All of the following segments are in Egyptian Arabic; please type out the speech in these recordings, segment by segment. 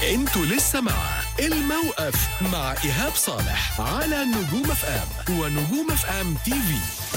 انتوا لسه مع الموقف مع ايهاب صالح على نجوم اف ام ونجوم اف ام تي في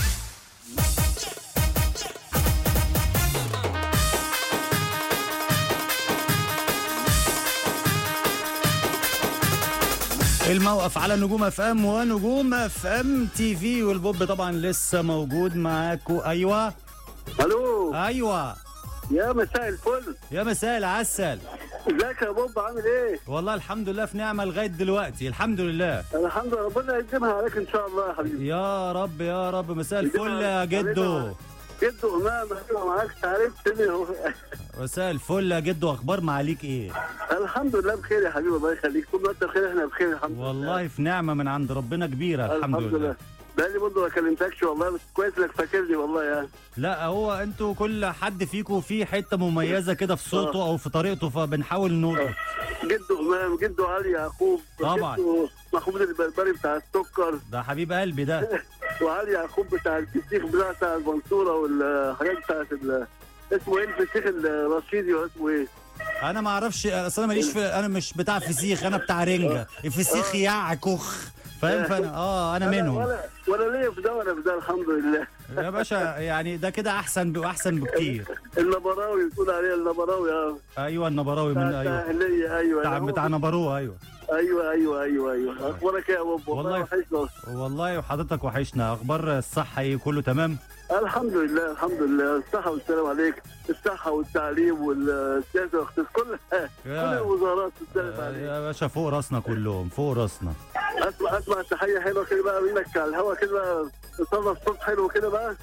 الموقف على نجوم اف ام ونجوم اف ام تي في والبوب طبعا لسه موجود معاكو ايوه الو ايوه يا مساء الفل يا مساء العسل ازيك يا بوب عامل ايه؟ والله الحمد لله في نعمه لغايه دلوقتي الحمد لله الحمد لله ربنا يقدمها عليك ان شاء الله يا حبيبي يا رب يا رب مساء الفل يا جدو جدو امام ايوه معاك تعرف سني هو مساء الفل يا جدو اخبار معاليك ايه الحمد لله بخير يا حبيبي الله يخليك طول ما انت بخير احنا بخير الحمد لله والله في نعمه من عند ربنا كبيره الحمد لله بقالي برضه ما كلمتكش والله بس كويس انك فاكرني والله يعني لا هو انتوا كل حد فيكم فيه حته مميزه كده في صوته او في طريقته فبنحاول نلقط جدو امام جدو علي يعقوب طبعا. جدو محمود البربري بتاع السكر ده حبيب قلبي ده وعلي يعقوب بتاع الفسيخ بتاع بتاع المنصوره والحاجات بتاعت ال- اسمه ايه الفسيخ الرشيدي ولا اسمه ايه؟ انا ما اعرفش اصل انا ماليش في انا مش بتاع فسيخ انا بتاع رنجه الفسيخ يعكخ فاهم فانا اه انا منهم ولا ولا ليا في ده ولا في ده الحمد لله يا باشا يعني ده كده احسن ب- احسن بكتير النبراوي بتقول عليه النبراوي اه ايوه النبراوي من بتاع ايوه اهليه ايوه بتاع هو- بتاع نبروه ايوه ايوه ايوه ايوه ايوه اخبارك ايه يا بابا والله. والله وحشنا والله وحضرتك وحشنا اخبار الصحه ايه كله تمام الحمد لله الحمد لله الصحه والسلام عليك الصحه والتعليم والسياسه والاقتصاد كل كل يا, الوزارات تسلم عليك يا باشا فوق راسنا كلهم فوق راسنا اسمع اسمع تحيه حلوه كده بقى منك على الهوا كده بقى تصرف صوت حلو كده بقى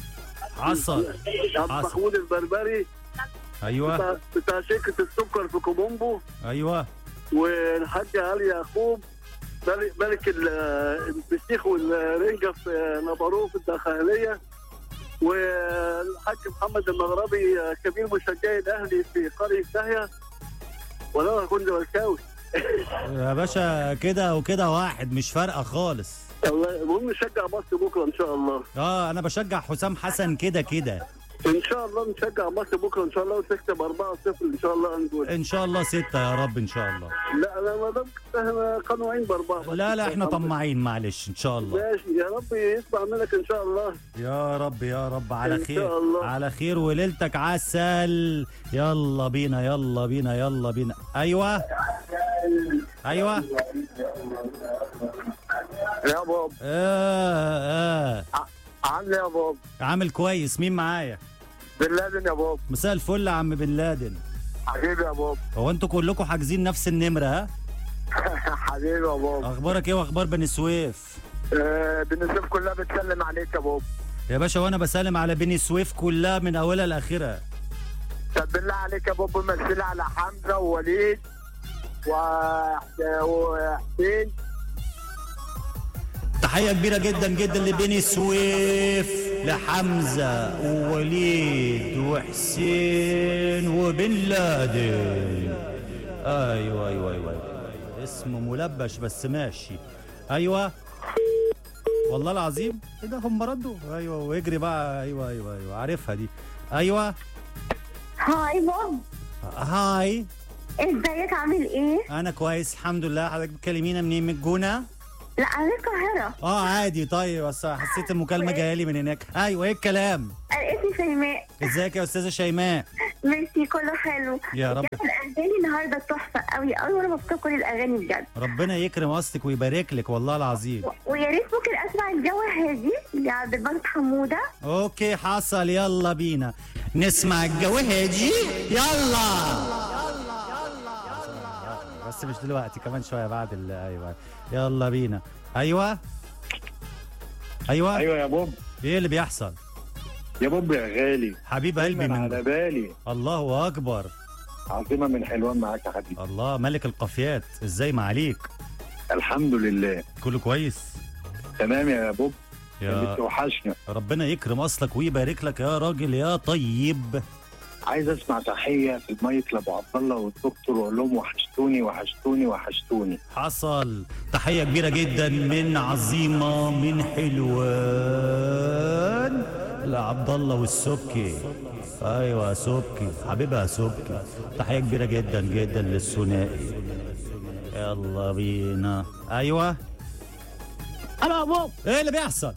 عصر عبد حصل. محمود البربري ايوه بتاع, بتاع شركه السكر في كومومبو ايوه والحاج علي يعقوب ملك, ملك ال- الفسيخ والرنجة في نبروه في الداخلية والحاج محمد المغربي كبير مشجعي الأهلي في قرية داهية ولا هكون زملكاوي يا باشا كده وكده واحد مش فارقه خالص الله المهم نشجع مصر بكرة إن شاء الله اه انا بشجع حسام حسن كده كده إن شاء الله نشجع مصر بكرة إن شاء الله وتكسب 4-0 إن شاء الله هنقول ان شاء الله ستة يا رب ان شاء الله لا أنا ما دام احنا قانونين بأربعة لا لا احنا طماعين معلش ان شاء الله ماشي يا رب يسمع منك إن شاء الله يا رب يا رب على إن خير شاء الله. على خير وليلتك عسل يلا بينا يلا بينا يلا بينا ايوه ايوه يا باب آه آه عامل ايه يا باب عامل كويس مين معايا بن لادن يا باب مساء الفل يا عم بن لادن حبيبي يا باب هو انتوا كلكم حاجزين نفس النمره ها حبيبي يا باب اخبارك ايه واخبار بني سويف آه بالنسبه كلها بتسلم عليك يا باب يا باشا وانا بسلم على بني سويف كلها من اولها لاخرها طب بالله عليك يا باب مثل على حمزه ووليد وح- وحسين تحية كبيرة جدا جدا لبني سويف لحمزة ووليد وحسين وبن لادن ايوه ايوه ايوه, أيوة. اسمه ملبش بس ماشي ايوه والله العظيم ايه ده هم ردوا ايوه واجري بقى ايوه ايوه ايوه عارفها دي ايوه هاي بوب هاي ازيك عامل ايه؟ انا كويس الحمد لله حضرتك بتكلمينا منين من الجونه لا انا من القاهرة اه عادي طيب بس حسيت المكالمه جايه لي من هناك ايوه ايه الكلام انا اسمي شيماء ازيك يا استاذه شيماء ميرسي كله حلو يا رب بجد الاغاني النهارده تحفة قوي قوي وانا مبسوطة كل الاغاني بجد ربنا يكرم قصدك ويبارك لك والله العظيم و- ويا ريت ممكن اسمع الجو هادي لعبد الباسط حمودة اوكي حصل يلا بينا نسمع الجو هادي يلا بس مش دلوقتي كمان شويه بعد ال- ايوه يلا بينا ايوه ايوه ايوه يا بوب ايه اللي بيحصل يا بوب يا غالي حبيب قلبي دايما من على بالي الله اكبر عاصمه من حلوان معاك يا حبيبي الله ملك القافيات ازاي ما عليك الحمد لله كله كويس تمام يا بوب يا بتوحشنا ربنا يكرم اصلك ويبارك لك يا راجل يا طيب عايز اسمع تحيه في المايك لابو عبد الله والدكتور واقول لهم وحشتوني وحشتوني وحشتوني حصل تحية كبيرة جدا من عظيمة من حلوان لعبد الله والسبكي ايوه سبكي حبيبها سبكي تحيه كبيره جدا جدا للثنائي يلا بينا ايوه الو يا بوب ايه اللي بيحصل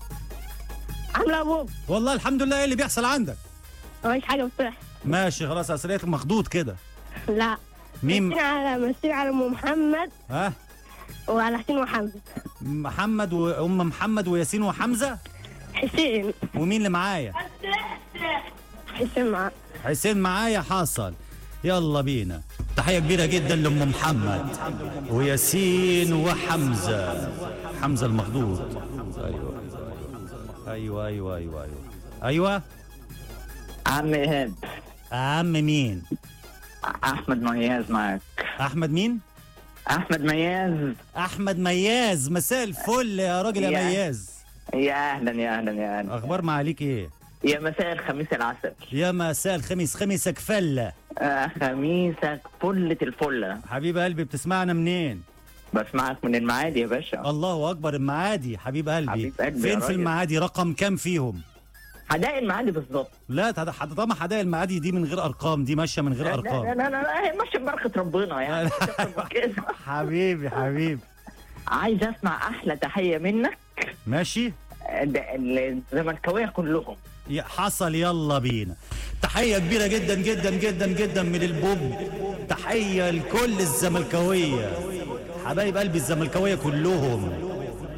عامله يا بوب والله الحمد لله ايه اللي بيحصل عندك مفيش حاجه بتحصل ماشي خلاص اسئلتك مخضوض كده لا مين مسي على مسي على ام محمد ها وعلى حسين وحمزه محمد وام محمد وياسين وحمزه حسين ومين اللي معايا حسين معاه حسين معايا حصل يلا بينا تحية كبيرة جدا لأم محمد وياسين وحمزة حمزة المخضوض أيوة أيوة أيوة أيوة أيوة أيوة عم إيهاب عم مين أحمد مياز معاك أحمد مين أحمد مياز أحمد مياز مساء الفل يا راجل يا يا. مياز يا أهلا يا أهلا يا أهلا أخبار معاليك إيه يا مساء الخميس العسل يا مساء الخميس خميسك فلة آه خميسك فلة الفلة حبيب قلبي بتسمعنا منين بسمعك من المعادي يا باشا الله أكبر المعادي حبيب قلبي حبيب قلبي يا فين في راجل. المعادي رقم كام فيهم حدائق المعادي بالظبط لا ده حد طبعا حدائق المعادي دي من غير ارقام دي ماشيه من غير لا لا ارقام لا لا, لا هي ماشية ببركة ربنا يعني مش أكتر من كده. حبيبي حبيبي عايز أسمع أحلى تحية منك ماشي ده- الزملكاوية كلهم يا- حصل يلا بينا تحيه كبيره جدا جدا جدا جدا من البوب تحيه لكل الزملكاويه حبايب قلبي الزملكاويه كلهم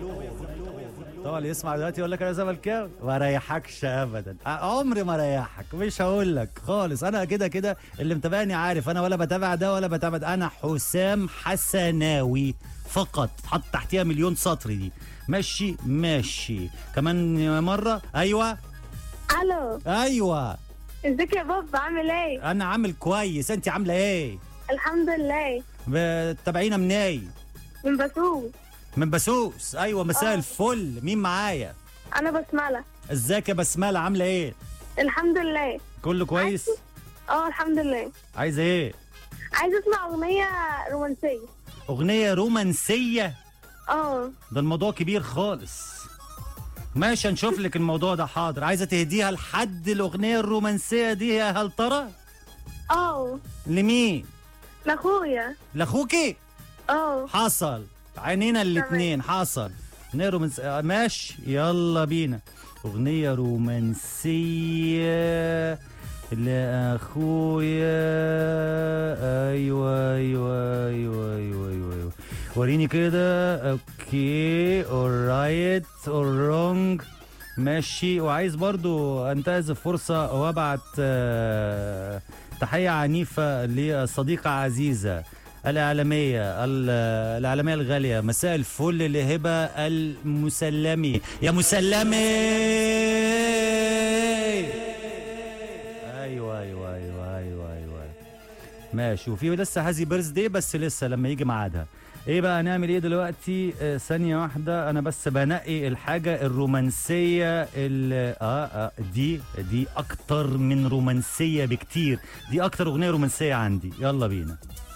طبعا اللي يسمع دلوقتي يقول لك انا زملكاوي ما ريحكش ابدا عمري ما ريحك مش هقول لك خالص انا كده كده اللي متابعني عارف انا ولا بتابع ده ولا بتابع ده انا حسام حسناوي فقط حط تحتيها مليون سطر دي ماشي ماشي كمان مره ايوه الو ايوه ازيك يا بابا عامل ايه انا عامل كويس انت عامله ايه الحمد لله بتتابعينا منين من بسوق من بسوس ايوه مساء آه. الفل مين معايا انا بسمله ازيك يا بسمله عامله ايه الحمد لله كله كويس اه الحمد لله عايزه ايه عايزه اسمع اغنيه رومانسيه اغنيه رومانسيه اه ده الموضوع كبير خالص ماشي هنشوف لك الموضوع ده حاضر عايزه تهديها لحد الاغنيه الرومانسيه دي يا هل ترى اه لمين لاخويا لاخوكي اه حصل عينينا الاتنين حصل اغنيه رومانسيه ماشي يلا بينا اغنيه رومانسيه لاخويا ايوه ايوه ايوه ايوه ايوه, أيوة. وريني كده اوكي اورايت اورونج ماشي وعايز برضو انتهز الفرصه وابعت آه، تحيه عنيفه لصديقه عزيزه الإعلامية ال- الإعلامية الغالية مساء الفل لهبة المسلمي يا مسلمي أيوة أيوة أيوة أيوة أيوة ماشي وفي لسه هازي بيرث دي بس لسه لما يجي ميعادها ايه بقى هنعمل ايه دلوقتي آه ثانية واحدة انا بس بنقي الحاجة الرومانسية ال- اه اه دي دي اكتر من رومانسية بكتير دي اكتر اغنية رومانسية عندي يلا بينا